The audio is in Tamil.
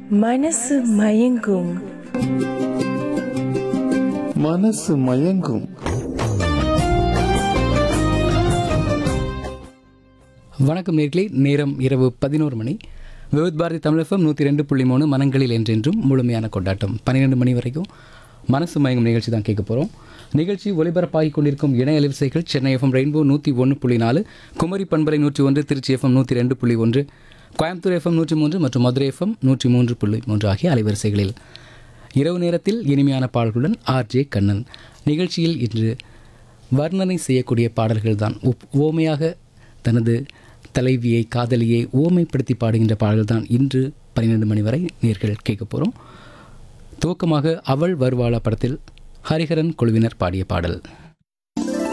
மனசு மயங்கும் மனசு மயங்கும் வணக்கம் நேர்களே நேரம் இரவு பதினோரு மணி விவித் பாரதி தமிழகம் நூற்றி ரெண்டு புள்ளி மூணு மனங்களில் என்றென்றும் முழுமையான கொண்டாட்டம் பன்னிரெண்டு மணி வரைக்கும் மனசு மயங்கும் நிகழ்ச்சி தான் கேட்க போகிறோம் நிகழ்ச்சி ஒலிபரப்பாகி கொண்டிருக்கும் இணைய அலைவரிசைகள் சென்னை எஃப்எம் ரெயின்போ நூற்றி ஒன்று புள்ளி நாலு குமரி பண்பலை நூற்றி ஒன்று திருச்சி எஃப்எம் நூற்றி ரெண்டு புள்ளி ஒன்று கோயம்புத்தூர் எஃப்எம் நூற்றி மூன்று மற்றும் மதுரை எஃப்எம் நூற்றி மூன்று புள்ளி மூன்று ஆகிய அலைவரிசைகளில் இரவு நேரத்தில் இனிமையான பாடல்களுடன் ஆர்ஜே கண்ணன் நிகழ்ச்சியில் இன்று வர்ணனை செய்யக்கூடிய பாடல்கள் தான் ஓமையாக தனது தலைவியை காதலியை ஓமைப்படுத்தி பாடுகின்ற பாடல்கள் தான் இன்று பன்னிரெண்டு மணி வரை நேர்கள் கேட்க போகிறோம் துவக்கமாக அவள் வருவாளா படத்தில் ஹரிஹரன் குழுவினர் பாடிய பாடல்